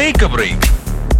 take A break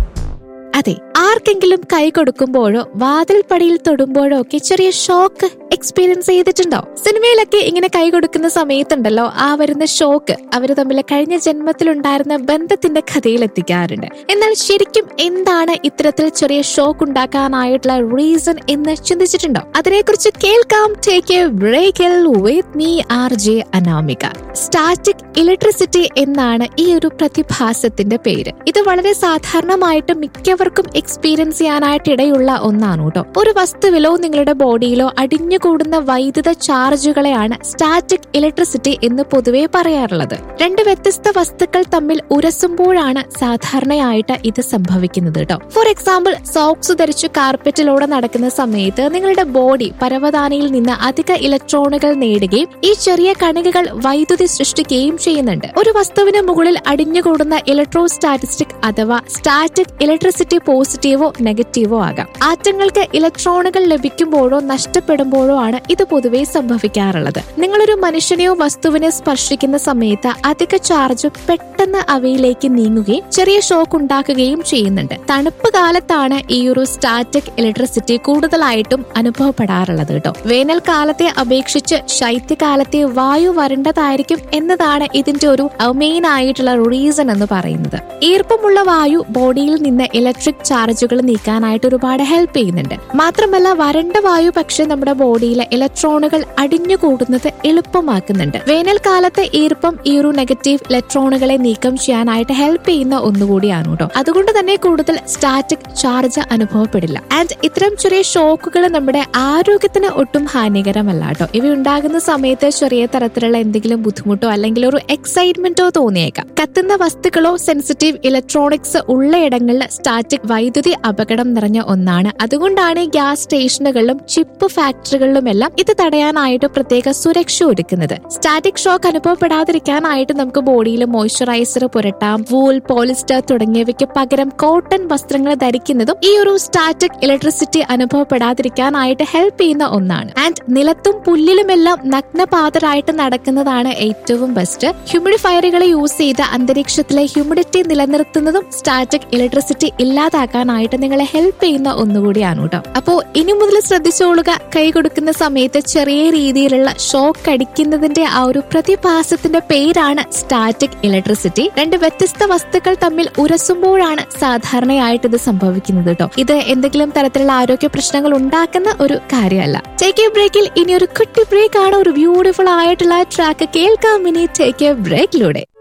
അതെ ആർക്കെങ്കിലും കൈ കൊടുക്കുമ്പോഴോ വാതിൽപ്പടിയിൽ തൊടുമ്പോഴോ ഒക്കെ ചെറിയ ഷോക്ക് എക്സ്പീരിയൻസ് ചെയ്തിട്ടുണ്ടോ സിനിമയിലൊക്കെ ഇങ്ങനെ കൈ കൊടുക്കുന്ന സമയത്തുണ്ടല്ലോ ആ വരുന്ന ഷോക്ക് അവര് തമ്മിൽ കഴിഞ്ഞ ജന്മത്തിലുണ്ടായിരുന്ന ബന്ധത്തിന്റെ കഥയിൽ എത്തിക്കാറുണ്ട് എന്നാൽ ശരിക്കും എന്താണ് ഇത്തരത്തിൽ ചെറിയ ഷോക്ക് ഉണ്ടാക്കാനായിട്ടുള്ള റീസൺ എന്ന് ചിന്തിച്ചിട്ടുണ്ടോ അതിനെക്കുറിച്ച് കേൾക്കാം ടേക്ക് എ ബ്രേക്കിൽ with me R J Anamika static electricity എന്നാണ് ഈ ഒരു പ്രതിഭാസത്തിന്റെ പേര് ഇത് വളരെ സാധാരണമായിട്ട് മിക്കവർക്കും എക്സ്പീരിയൻസ് ചെയ്യാനായിട്ട് ഇടയുള്ള ഒന്നാണ് കേട്ടോ ഒരു വസ്തുവിലോ നിങ്ങളുടെ ബോഡിയിലോ അടിഞ്ഞുകൂടുന്ന വൈദ്യുത ചാർജുകളെയാണ് സ്റ്റാറ്റിക് ഇലക്ട്രിസിറ്റി എന്ന് പൊതുവെ പറയാറുള്ളത് രണ്ട് വ്യത്യസ്ത വസ്തുക്കൾ തമ്മിൽ ഉരസുമ്പോഴാണ് സാധാരണയായിട്ട് ഇത് സംഭവിക്കുന്നത് കേട്ടോ ഫോർ എക്സാമ്പിൾ സോക്സ് ധരിച്ചു കാർപ്പറ്റിലൂടെ നടക്കുന്ന സമയത്ത് നിങ്ങളുടെ ബോഡി പരവതാനിയിൽ നിന്ന് അധിക ഇലക്ട്രോണുകൾ നേടുകയും ഈ ചെറിയ കണികകൾ വൈദ്യുതി സൃഷ്ടിക്കുകയും ചെയ്യുന്നുണ്ട് ഒരു വസ്തുവിന് മുകളിൽ അടിഞ്ഞുകൂടുന്ന ഇലക്ട്രോസ്റ്റാറ്റിസ്റ്റിക് അഥവാ സ്റ്റാറ്റിക് ഇലക്ട്രിസിറ്റി പോസിറ്റീവോ നെഗറ്റീവോ ആകാം ആറ്റങ്ങൾക്ക് ഇലക്ട്രോണുകൾ ലഭിക്കുമ്പോഴോ നഷ്ടപ്പെടുമ്പോഴോ ആണ് ഇത് പൊതുവെ സംഭവിക്കാറുള്ളത് നിങ്ങളൊരു മനുഷ്യനെയോ വസ്തുവിനെ സ്പർശിക്കുന്ന സമയത്ത് അധിക ചാർജ് പെട്ടെന്ന് അവയിലേക്ക് നീങ്ങുകയും ചെറിയ ഷോക്ക് ഉണ്ടാക്കുകയും ചെയ്യുന്നുണ്ട് തണുപ്പ് കാലത്താണ് ഈ ഒരു സ്റ്റാറ്റിക് ഇലക്ട്രിസിറ്റി കൂടുതലായിട്ടും അനുഭവപ്പെടാറുള്ളത് കേട്ടോ വേനൽക്കാലത്തെ അപേക്ഷിച്ച് ശൈത്യകാലത്തെ വായു വരണ്ടതായിരിക്കും എന്നതാണ് ഇതിന്റെ ഒരു മെയിൻ ആയിട്ടുള്ള റീസൺ എന്ന് പറയുന്നത് ഈർപ്പമുള്ള വായു ബോഡിയിൽ നിന്ന് ഇലക്ട്രിക് ചാർജുകൾ നീക്കാനായിട്ട് ഒരുപാട് ഹെൽപ്പ് ചെയ്യുന്നുണ്ട് മാത്രമല്ല വരണ്ട വായു പക്ഷെ നമ്മുടെ ബോഡിയിലെ ഇലക്ട്രോണുകൾ അടിഞ്ഞുകൂടുന്നത് എളുപ്പമാക്കുന്നുണ്ട് വേനൽക്കാലത്തെ ഈർപ്പം ഈ ഒരു നെഗറ്റീവ് ഇലക്ട്രോണുകളെ നീക്കം ചെയ്യാനായിട്ട് ഹെൽപ്പ് ചെയ്യുന്ന ഒന്നുകൂടിയാണ് കേട്ടോ അതുകൊണ്ട് തന്നെ കൂടുതൽ സ്റ്റാറ്റിക് ചാർജ് അനുഭവപ്പെടില്ല ആൻഡ് ഇത്തരം ചെറിയ ഷോക്കുകൾ നമ്മുടെ ആരോഗ്യത്തിന് ഒട്ടും ഹാനികരമല്ല കേട്ടോ ഇവ ഉണ്ടാകുന്ന സമയത്ത് ചെറിയ തരത്തിലുള്ള എന്തെങ്കിലും ബുദ്ധിമുട്ടോ അല്ലെങ്കിൽ ഒരു എക്സൈറ്റ്മെന്റോ തോന്നിയേക്കാം കത്തുന്ന വസ്തുക്കളോ സെൻസിറ്റീവ് ഇലക്ട്രോണിക്സ് ഉള്ള ഇടങ്ങളിൽ സ്റ്റാറ്റിക് വൈദ്യുതി അപകടം നിറഞ്ഞ ഒന്നാണ് അതുകൊണ്ടാണ് ഗ്യാസ് സ്റ്റേഷനുകളിലും ചിപ്പ് ഫാക്ടറികളിലുമെല്ലാം ഇത് തടയാനായിട്ട് പ്രത്യേക സുരക്ഷ ഒരുക്കുന്നത് സ്റ്റാറ്റിക് ഷോക്ക് അനുഭവപ്പെടാതിരിക്കാനായിട്ട് നമുക്ക് ബോഡിയിൽ മോയ്സ്ചറൈസർ പുരട്ടാം വൂൾ പോളിസ്റ്റർ തുടങ്ങിയവയ്ക്ക് പകരം കോട്ടൺ വസ്ത്രങ്ങൾ ധരിക്കുന്നതും ഈ ഒരു സ്റ്റാറ്റിക് ഇലക്ട്രിസിറ്റി അനുഭവപ്പെടാതിരിക്കാനായിട്ട് ഹെൽപ്പ് ചെയ്യുന്ന ഒന്നാണ് ആൻഡ് നിലത്തും പുല്ലിലുമെല്ലാം നഗ്നപാതരായിട്ട് നടക്കുന്നതാണ് ഏറ്റവും ബെസ്റ്റ് ഹ്യൂമിഡിഫയറുകൾ യൂസ് ചെയ്ത് അന്തരീക്ഷത്തിലെ ഹ്യൂമിഡിറ്റി നിലനിർത്തുന്നതും സ്റ്റാറ്റിക് ഇലക്ട്രിസിറ്റി ഇല്ലാതാക്കാനായിട്ട് നിങ്ങളെ ഹെൽപ്പ് ചെയ്യുന്ന ഒന്നുകൂടിയാണ് കേട്ടോ അപ്പോ ഇനി മുതൽ ശ്രദ്ധിച്ചോളുക കൈ കൊടുക്കുന്ന സമയത്ത് ചെറിയ രീതിയിലുള്ള ഷോക്ക് അടിക്കുന്നതിന്റെ ആ ഒരു പ്രതിഭാസത്തിന്റെ പേരാണ് സ്റ്റാറ്റിക് ഇലക്ട്രിസിറ്റി രണ്ട് വ്യത്യസ്ത വസ്തുക്കൾ തമ്മിൽ ഉരസുമ്പോഴാണ് സാധാരണയായിട്ട് ഇത് സംഭവിക്കുന്നത് കേട്ടോ ഇത് എന്തെങ്കിലും തരത്തിലുള്ള ആരോഗ്യ പ്രശ്നങ്ങൾ ഉണ്ടാക്കുന്ന ഒരു കാര്യമല്ല ടേക്ക് എ ബ്രേക്കിൽ ഇനി ഒരു കുട്ടി ബ്രേക്ക് ആണ് ഒരു ബ്യൂട്ടിഫുൾ ആയിട്ടുള്ള ട്രാക്ക് കേൾക്കാം ഇനി ടേക്ക് എ ബ്രേക്കിലൂടെ